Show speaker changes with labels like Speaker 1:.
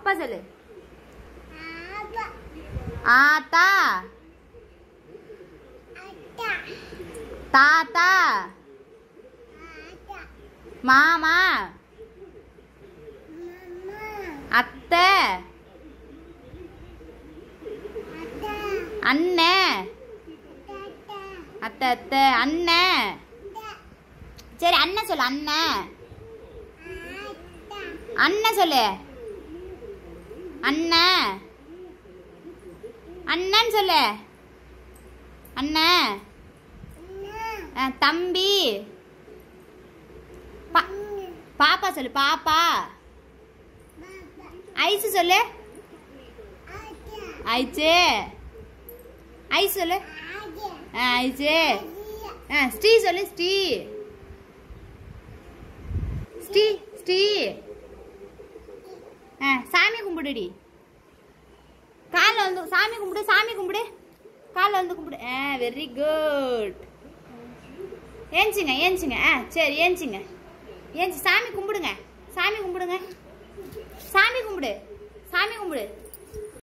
Speaker 1: அப்பா சொல்லு ஆத்தா தாத்தா மாமா அத்தை அண்ணன் அத்தை அத்தை அண்ணன் சரி அண்ணன் சொல்லு அண்ணன் அண்ணன் சொல்லு அண்ணன் அண்ணன் சொல்லு அண்ணன் ஆ, தம்பி பா- பாப்பா சொல்லு பாப்பா ஐசு சொல்லு ஐச்சு ஐஸ் சொல்லு ஆ ஐச்சு ஆ ஸ்ரீ சொல்லு ஸ்ரீ ஸ்ரீ ஸ்ரீ ஆ சாமி கும்பிடுடி காலில் வந்து சாமி கும்பிடு சாமி கும்பிடு காலில் வந்து கும்பிடு ஆ வெரி குட் ஏஞ்சிங்க ஏஞ்சிங்க ஆ சரி ஏஞ்சிங்க ஏஞ்சி சாமி கும்பிடுங்க சாமி கும்பிடுங்க சாமி கும்பிடு சாமி கும்பிடு